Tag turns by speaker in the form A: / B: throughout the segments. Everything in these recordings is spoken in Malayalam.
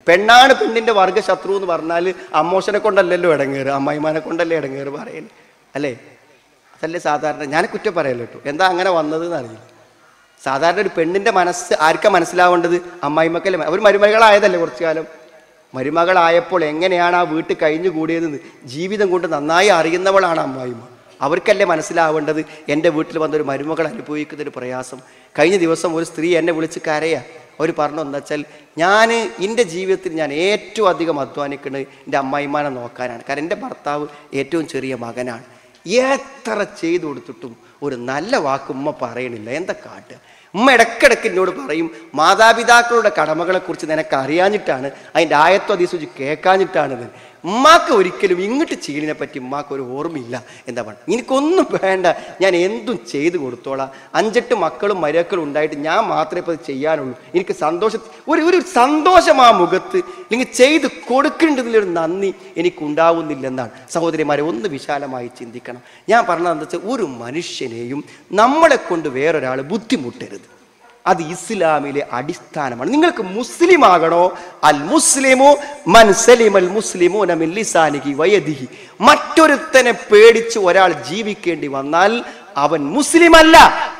A: പെണ്ണാണ് പെണ്ണിന്റെ വർഗ ശത്രു എന്ന് പറഞ്ഞാൽ അമ്മോശനെ കൊണ്ടല്ലല്ലോ ഇടങ്ങേറ് അമ്മായിമാനെ കൊണ്ടല്ലേ ഇടങ്ങേറ് പറയല് അല്ലേ അതല്ലേ സാധാരണ ഞാൻ കുറ്റം പറയല്ലോ കേട്ടോ എന്താ അങ്ങനെ വന്നത് എന്നറിയില്ല സാധാരണ ഒരു പെണ്ണിന്റെ മനസ്സ് ആർക്കാ മനസ്സിലാവേണ്ടത് അമ്മായിമക്കല്ലേ അവർ മരുമകളായതല്ലേ കുറച്ചു കാലം മരുമകളായപ്പോൾ എങ്ങനെയാണ് ആ വീട്ടിൽ കഴിഞ്ഞു കൂടിയതെന്ന് ജീവിതം കൊണ്ട് നന്നായി അറിയുന്നവളാണ് അമ്മായിമ്മ അവർക്കല്ലേ മനസ്സിലാവേണ്ടത് എൻ്റെ വീട്ടിൽ വന്നൊരു മരുമകൾ അനുഭവിക്കുന്ന ഒരു പ്രയാസം കഴിഞ്ഞ ദിവസം ഒരു സ്ത്രീ എന്നെ വിളിച്ച് കരയാ അവർ പറഞ്ഞു എന്താ വെച്ചാൽ ഞാൻ എൻ്റെ ജീവിതത്തിൽ ഞാൻ ഏറ്റവും അധികം അധ്വാനിക്കുന്നത് എൻ്റെ അമ്മായിമാനെ നോക്കാനാണ് കാരണം എൻ്റെ ഭർത്താവ് ഏറ്റവും ചെറിയ മകനാണ് എത്ര ചെയ്തു കൊടുത്തിട്ടും ഒരു നല്ല വാക്ക് ഉമ്മ പറയണില്ല എന്താ കാട്ടുക ഉമ്മ ഇടക്കിടക്ക് എന്നോട് പറയും മാതാപിതാക്കളുടെ കടമകളെക്കുറിച്ച് നിനക്ക് അറിയാഞ്ഞിട്ടാണ് അതിൻ്റെ ആയത്വ അതീസൂചി കേൾക്കാഞ്ഞിട്ടാണ് ഉമ്മാക്ക് ഒരിക്കലും ഇങ്ങോട്ട് ചെയ്യലിനെ പറ്റി ഉമ്മാക്ക് ഒരു ഓർമ്മയില്ല എന്താ പറയുക എനിക്കൊന്നും വേണ്ട ഞാൻ എന്തും ചെയ്തു കൊടുത്തോളാം അഞ്ചെട്ട് മക്കളും മരക്കളും ഉണ്ടായിട്ട് ഞാൻ മാത്രമേ ഇപ്പോൾ ഇത് ചെയ്യാനുള്ളൂ എനിക്ക് സന്തോഷം ഒരു ഒരു സന്തോഷം ആ മുഖത്ത് അല്ലെങ്കിൽ ചെയ്ത് കൊടുക്കേണ്ടതിലൊരു നന്ദി എനിക്കുണ്ടാവുന്നില്ലെന്നാണ് സഹോദരിമാരെ ഒന്ന് വിശാലമായി ചിന്തിക്കണം ഞാൻ പറഞ്ഞത് എന്താ വെച്ചാൽ ഒരു മനുഷ്യനെയും നമ്മളെ കൊണ്ട് വേറൊരാൾ ബുദ്ധിമുട്ടരുത് അത് ഇസ്ലാമിലെ അടിസ്ഥാനമാണ് നിങ്ങൾക്ക് മുസ്ലിം ആകണോ അൽ മുസ്ലിമു മൻ സലിമൽ മുസ്ലിമു നമിൻ ലിസാനിഹി വയദിഹി മറ്റൊരുത്തനെ പേടിച്ച് ഒരാൾ ജീവിക്കേണ്ടി വന്നാൽ അവൻ മുസ്ലിം അല്ല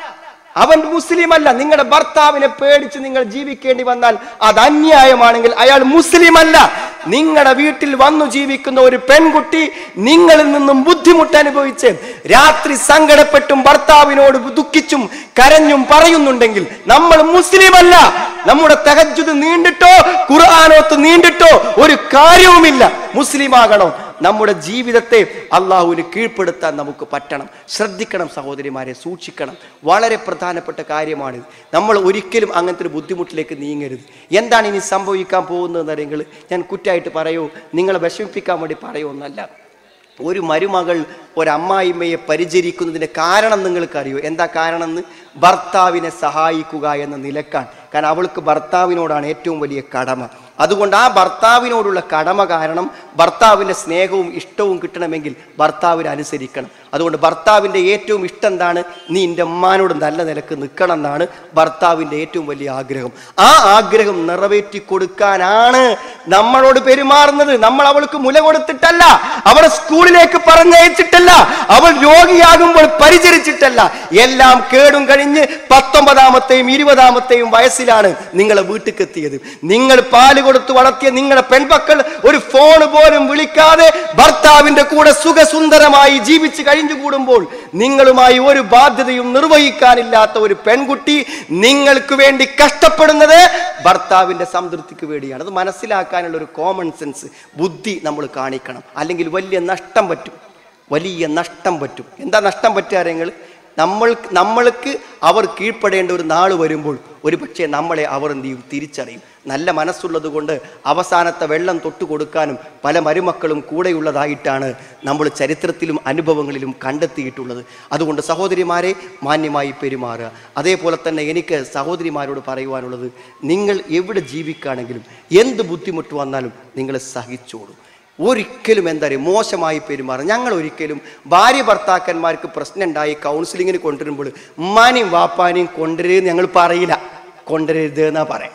A: അവൻ മുസ്ലിം അല്ല നിങ്ങളുടെ ഭർത്താവിനെ പേടിച്ച് നിങ്ങൾ ജീവിക്കേണ്ടി വന്നാൽ അത് അന്യായമാണെങ്കിൽ അയാൾ മുസ്ലിം അല്ല നിങ്ങളുടെ വീട്ടിൽ വന്നു ജീവിക്കുന്ന ഒരു പെൺകുട്ടി നിങ്ങളിൽ നിന്നും ബുദ്ധിമുട്ട് അനുഭവിച്ച് രാത്രി സങ്കടപ്പെട്ടും ഭർത്താവിനോട് ദുഃഖിച്ചും കരഞ്ഞും പറയുന്നുണ്ടെങ്കിൽ നമ്മൾ മുസ്ലിം അല്ല നമ്മുടെ തഹജ്ജുദ് നീണ്ടിട്ടോ ഖുർആാനോത്ത് നീണ്ടിട്ടോ ഒരു കാര്യവുമില്ല മുസ്ലിം ആകണോ നമ്മുടെ ജീവിതത്തെ അള്ളാഹുവിന് കീഴ്പ്പെടുത്താൻ നമുക്ക് പറ്റണം ശ്രദ്ധിക്കണം സഹോദരിമാരെ സൂക്ഷിക്കണം വളരെ പ്രധാനപ്പെട്ട കാര്യമാണിത് നമ്മൾ ഒരിക്കലും അങ്ങനത്തെ ഒരു ബുദ്ധിമുട്ടിലേക്ക് നീങ്ങരുത് എന്താണ് ഇനി സംഭവിക്കാൻ പോകുന്നതെന്ന് അറിയെങ്കിൽ ഞാൻ കുറ്റമായിട്ട് പറയൂ നിങ്ങളെ വിഷമിപ്പിക്കാൻ വേണ്ടി പറയുമെന്നല്ല ഒരു മരുമകൾ ഒരമ്മായിമ്മയെ പരിചരിക്കുന്നതിന്റെ കാരണം നിങ്ങൾക്കറിയോ എന്താ കാരണം എന്ന് ഭർത്താവിനെ സഹായിക്കുക എന്ന നിലക്കാണ് കാരണം അവൾക്ക് ഭർത്താവിനോടാണ് ഏറ്റവും വലിയ കടമ അതുകൊണ്ട് ആ ഭർത്താവിനോടുള്ള കടമ കാരണം ഭർത്താവിൻ്റെ സ്നേഹവും ഇഷ്ടവും കിട്ടണമെങ്കിൽ ഭർത്താവിനെ അനുസരിക്കണം അതുകൊണ്ട് ഭർത്താവിൻ്റെ ഏറ്റവും ഇഷ്ടം എന്താണ് നീ എൻ്റെ ഉമ്മാനോട് നല്ല നിലക്ക് നിൽക്കണം എന്നാണ് ഭർത്താവിൻ്റെ ഏറ്റവും വലിയ ആഗ്രഹം ആ ആഗ്രഹം നിറവേറ്റി കൊടുക്കാനാണ് നമ്മളോട് പെരുമാറുന്നത് നമ്മൾ അവൾക്ക് മുല കൊടുത്തിട്ടല്ല അവളെ സ്കൂളിലേക്ക് പറഞ്ഞയച്ചിട്ടല്ല അവൾ രോഗിയാകുമ്പോൾ പരിചരിച്ചിട്ടല്ല എല്ലാം കേടും കഴിഞ്ഞ് പത്തൊമ്പതാമത്തെയും ഇരുപതാമത്തെയും വയസ്സിലാണ് നിങ്ങളെ വീട്ടിലേക്ക് എത്തിയത് നിങ്ങൾ പാല് കൊടുത്ത് വളർത്തിയ നിങ്ങളുടെ പെൺമക്കൾ ഒരു ഫോൺ പോലും വിളിക്കാതെ ഭർത്താവിന്റെ കൂടെ സുഖസുന്ദരമായി ജീവിച്ച് കഴിഞ്ഞു കൂടുമ്പോൾ നിങ്ങളുമായി ഒരു ബാധ്യതയും നിർവഹിക്കാനില്ലാത്ത ഒരു പെൺകുട്ടി നിങ്ങൾക്ക് വേണ്ടി കഷ്ടപ്പെടുന്നത് ഭർത്താവിന്റെ സംതൃപ്തിക്ക് വേണ്ടിയാണ് അത് മനസ്സിലാക്കാനുള്ള ഒരു കോമൺ സെൻസ് ബുദ്ധി നമ്മൾ കാണിക്കണം അല്ലെങ്കിൽ വലിയ നഷ്ടം പറ്റും വലിയ നഷ്ടം പറ്റും എന്താ നഷ്ടം പറ്റുക നിങ്ങൾ നമ്മൾ നമ്മൾക്ക് അവർ കീഴ്പ്പെടേണ്ട ഒരു നാൾ വരുമ്പോൾ ഒരു പക്ഷേ നമ്മളെ അവർ എന്ത് ചെയ്യും തിരിച്ചറിയും നല്ല മനസ്സുള്ളത് കൊണ്ട് അവസാനത്തെ വെള്ളം തൊട്ടു കൊടുക്കാനും പല മരുമക്കളും കൂടെയുള്ളതായിട്ടാണ് നമ്മൾ ചരിത്രത്തിലും അനുഭവങ്ങളിലും കണ്ടെത്തിയിട്ടുള്ളത് അതുകൊണ്ട് സഹോദരിമാരെ മാന്യമായി പെരുമാറുക അതേപോലെ തന്നെ എനിക്ക് സഹോദരിമാരോട് പറയുവാനുള്ളത് നിങ്ങൾ എവിടെ ജീവിക്കുകയാണെങ്കിലും എന്ത് ബുദ്ധിമുട്ട് വന്നാലും നിങ്ങൾ സഹിച്ചോളൂ ഒരിക്കലും എന്താ പറയുക മോശമായി പെരുമാറും ഞങ്ങൾ ഒരിക്കലും ഭാര്യ ഭർത്താക്കന്മാർക്ക് പ്രശ്നം ഉണ്ടായി കൗൺസിലിങ്ങിന് കൊണ്ടുവരുമ്പോൾ ഉമ്മാനെയും വാപ്പാനെയും കൊണ്ടുവരുന്നത് ഞങ്ങൾ പറയില്ല കൊണ്ടുവരരുത് എന്നാ പറയാം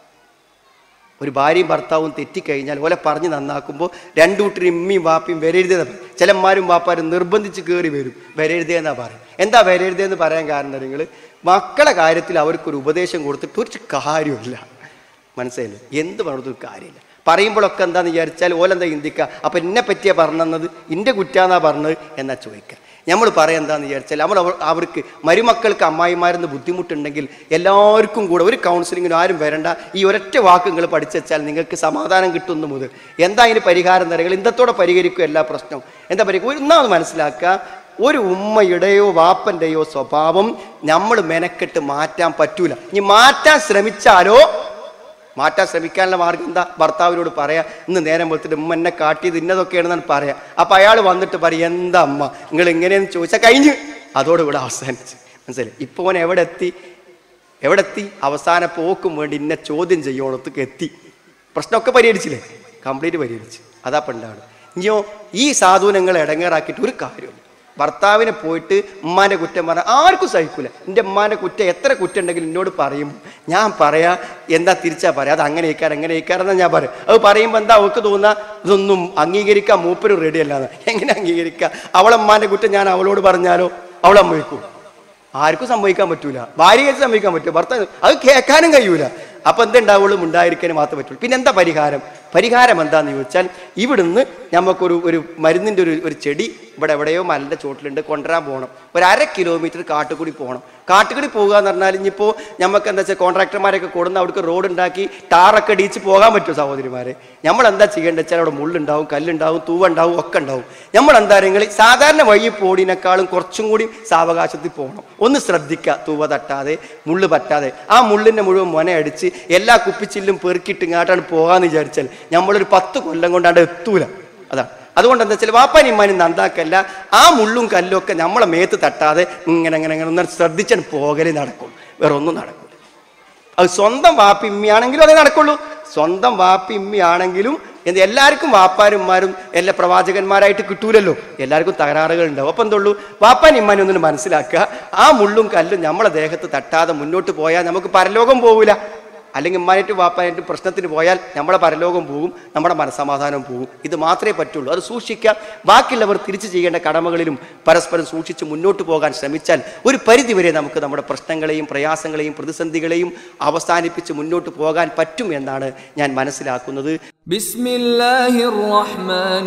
A: ഒരു ഭാര്യയും ഭർത്താവും തെറ്റിക്കഴിഞ്ഞാൽ ഓലെ പറഞ്ഞ് നന്നാക്കുമ്പോൾ രണ്ടു കൂട്ടരും ഇമ്മയും വാപ്പയും വരരുതെന്ന് പറയും ചിലന്മാരും വാപ്പാരും നിർബന്ധിച്ച് കയറി വരും വരരുതേന്നാ പറയും എന്താ വരരുതേന്ന് പറയാൻ കാരണം നിങ്ങൾ മക്കളെ കാര്യത്തിൽ അവർക്കൊരു ഉപദേശം കൊടുത്തിട്ട് ഒരു കാര്യമില്ല മനസ്സിലായില്ലേ എന്ത് പറഞ്ഞൊരു കാര്യമില്ല പറയുമ്പോഴൊക്കെ എന്താന്ന് വിചാരിച്ചാൽ ഓലെന്താ ചിന്തിക്കുക അപ്പം എന്നെ പറ്റിയാ പറഞ്ഞത് എൻ്റെ കുറ്റാന്നാ പറഞ്ഞത് എന്നാ ചോദിക്കുക നമ്മൾ പറയാം എന്താന്ന് വിചാരിച്ചാൽ നമ്മൾ അവർ- അവർക്ക് മരുമക്കൾക്ക് അമ്മായിമാരെന്ന് ബുദ്ധിമുട്ടുണ്ടെങ്കിൽ എല്ലാവർക്കും കൂടെ ഒരു കൗൺസിലിങ്ങിനും ആരും വരണ്ട ഈ ഒരൊറ്റ വാക്ക് നിങ്ങൾ പഠിച്ചു വെച്ചാൽ നിങ്ങൾക്ക് സമാധാനം കിട്ടുന്നു മുതൽ എന്താ അതിന് പരിഹാരം തരങ്ങൾ ഇന്നത്തോടെ പരിഹരിക്കും എല്ലാ പ്രശ്നവും എന്താ പരിഹരിക്കും ഒന്നാമത് മനസ്സിലാക്കുക ഒരു ഉമ്മയുടെയോ വാപ്പൻ്റെയോ സ്വഭാവം നമ്മൾ മെനക്കെട്ട് മാറ്റാൻ പറ്റൂല ഇനി മാറ്റാൻ ശ്രമിച്ചാലോ മാറ്റാൻ ശ്രമിക്കാനുള്ള മാർഗം എന്താ ഭർത്താവിനോട് പറയാ ഇന്ന് നേരം വെളുത്തിട്ട് ഉമ്മ എന്നെ കാട്ടിയത് ഇന്നതൊക്കെയാണെന്നാണ് പറയാ അപ്പൊ അയാൾ വന്നിട്ട് പറയും എന്താ അമ്മ നിങ്ങൾ എങ്ങനെയെന്ന് ചോദിച്ചാൽ കഴിഞ്ഞ് അതോടുകൂടെ അവസാനിച്ച് മനസ്സിലായി ഇപ്പൊ ഓൻ എവിടെ എത്തി എവിടെ എത്തി അവസാന പോക്കും വേണ്ടി ഇന്നെ ചോദ്യം ചെയ്യോണത്തേക്ക് എത്തി പ്രശ്നമൊക്കെ പരിഹരിച്ചില്ലേ കംപ്ലീറ്റ് പരിഹരിച്ച് അതാ പണ്ടാണ് ഇനിയോ ഈ സാധുനങ്ങൾ ഇടങ്ങേറാക്കിയിട്ട് ഒരു കാര്യമില്ല ഭർത്താവിനെ പോയിട്ട് ഉമ്മാൻ്റെ കുറ്റം പറഞ്ഞാൽ ആർക്കും സഹിക്കൂല എൻ്റെ ഉമ്മാൻ്റെ കുറ്റം എത്ര കുറ്റം ഉണ്ടെങ്കിലും എന്നോട് പറയും ഞാൻ പറയാ എന്താ തിരിച്ചാ പറയാ അത് അങ്ങനെ ഇരിക്കാറ് എങ്ങനെ ഇരിക്കാറെന്നാ ഞാൻ പറയും അത് പറയുമ്പോൾ എന്താ അവൾക്ക് തോന്നുക ഇതൊന്നും അംഗീകരിക്കാൻ മൂപ്പരും റെഡി അല്ലാന്ന് എങ്ങനെ അംഗീകരിക്കുക അവളെ ഉമ്മാൻ്റെ കുറ്റം ഞാൻ അവളോട് പറഞ്ഞാലോ അവൾ അമ്മയ്ക്കും ആർക്കും സംഭവിക്കാൻ പറ്റൂല ഭാര്യയ്ക്ക് സംഭവിക്കാൻ പറ്റും ഭർത്താവ് അത് കേൾക്കാനും കഴിയൂല അപ്പൊ എന്തുണ്ടാവുള്ളൂ ഉണ്ടായിരിക്കാനും മാത്രമേ പറ്റുള്ളൂ പിന്നെ എന്താ പരിഹാരം പരിഹാരം എന്താന്ന് ചോദിച്ചാൽ ഇവിടുന്ന് നമുക്കൊരു ഒരു മരുന്നിൻ്റെ ഒരു ഒരു ചെടി ഇവിടെ എവിടെയോ മലൻ്റെ ചോട്ടിലുണ്ട് കൊണ്ടുവരാൻ പോകണം ഒരു അര കിലോമീറ്റർ കാട്ടുകൂടി പോകണം കാട്ടുകൂടി പോകുക എന്ന് പറഞ്ഞാൽ ഇനിയിപ്പോൾ നമുക്ക് എന്താ വെച്ചാൽ കോൺട്രാക്ടർമാരൊക്കെ കൊടുന്ന് അവിടേക്ക് റോഡ് ഉണ്ടാക്കി ടാറൊക്കെ ഇടിച്ച് പോകാൻ പറ്റുമോ സഹോദരിമാരെ നമ്മൾ എന്താ ചെയ്യേണ്ടത് വെച്ചാൽ അവിടെ മുള്ളുണ്ടാവും കല്ലുണ്ടാവും തൂവുണ്ടാവും ഒക്കെ ഉണ്ടാവും നമ്മൾ എന്താ പറയുക സാധാരണ വഴി പോടിനേക്കാളും കുറച്ചും കൂടി സാവകാശത്തിൽ പോകണം ഒന്ന് ശ്രദ്ധിക്കുക തൂവ തട്ടാതെ മുള്ള് പറ്റാതെ ആ മുള്ളിൻ്റെ മുഴുവൻ മൊന അടിച്ച് എല്ലാ കുപ്പിച്ചില്ലും പെറുക്കിയിട്ട് ഇങ്ങോട്ടാണ് പോകാന്ന് വിചാരിച്ചാൽ നമ്മളൊരു പത്ത് കൊല്ലം കൊണ്ടാണ്ട് എത്തൂല അതാണ് അതുകൊണ്ട് എന്താ വെച്ചാൽ വാപ്പാനും ഇമ്മാനും നന്നാക്കല്ല ആ മുള്ളും കല്ലും ഒക്കെ നമ്മളെ മേത്ത് തട്ടാതെ ഇങ്ങനെ ഇങ്ങനെ ഇങ്ങനെ ഒന്ന് ശ്രദ്ധിച്ചാൽ പോകലേ നടക്കും വേറെ ഒന്നും നടക്കും അത് സ്വന്തം വാപ്പി ഇമ്മയാണെങ്കിലും അതേ നടക്കുള്ളൂ സ്വന്തം വാപ്പി ഇമ്മയാണെങ്കിലും എന്ത് എല്ലാവർക്കും വാപ്പാരുമാരും എല്ലാ പ്രവാചകന്മാരായിട്ട് കിട്ടൂലല്ലോ എല്ലാവർക്കും തകരാറുകൾ ഉണ്ടാവും അപ്പം എന്തുള്ളൂ വാപ്പാൻ ഇമ്മാനും ഒന്നിന് മനസ്സിലാക്കുക ആ മുള്ളും കല്ലും നമ്മളെ ദേഹത്ത് തട്ടാതെ മുന്നോട്ട് പോയാൽ നമുക്ക് പരലോകം പോവില്ല അല്ലെങ്കിൽ ഉമ്മാനായിട്ട് വാപ്പാനായിട്ട് പ്രശ്നത്തിന് പോയാൽ നമ്മുടെ പരലോകം പോകും നമ്മുടെ മനസ്സമാധാനം പോകും ഇത് മാത്രമേ പറ്റുള്ളൂ അത് സൂക്ഷിക്കുക ബാക്കിയുള്ളവർ തിരിച്ചു ചെയ്യേണ്ട കടമകളിലും പരസ്പരം സൂക്ഷിച്ച് മുന്നോട്ട് പോകാൻ ശ്രമിച്ചാൽ ഒരു പരിധിവരെ നമുക്ക് നമ്മുടെ പ്രശ്നങ്ങളെയും പ്രയാസങ്ങളെയും പ്രതിസന്ധികളെയും അവസാനിപ്പിച്ച് മുന്നോട്ട് പോകാൻ പറ്റും എന്നാണ് ഞാൻ മനസ്സിലാക്കുന്നത്
B: بسم الله الرحمن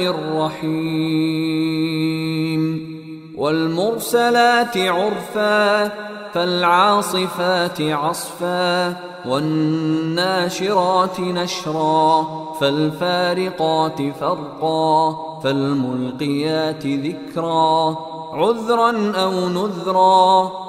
B: الرحيم والمرسلات عرفا فالعاصفات عصفا والناشرات نشرا فالفارقات فرقا فالملقيات ذكرا عذرا او نذرا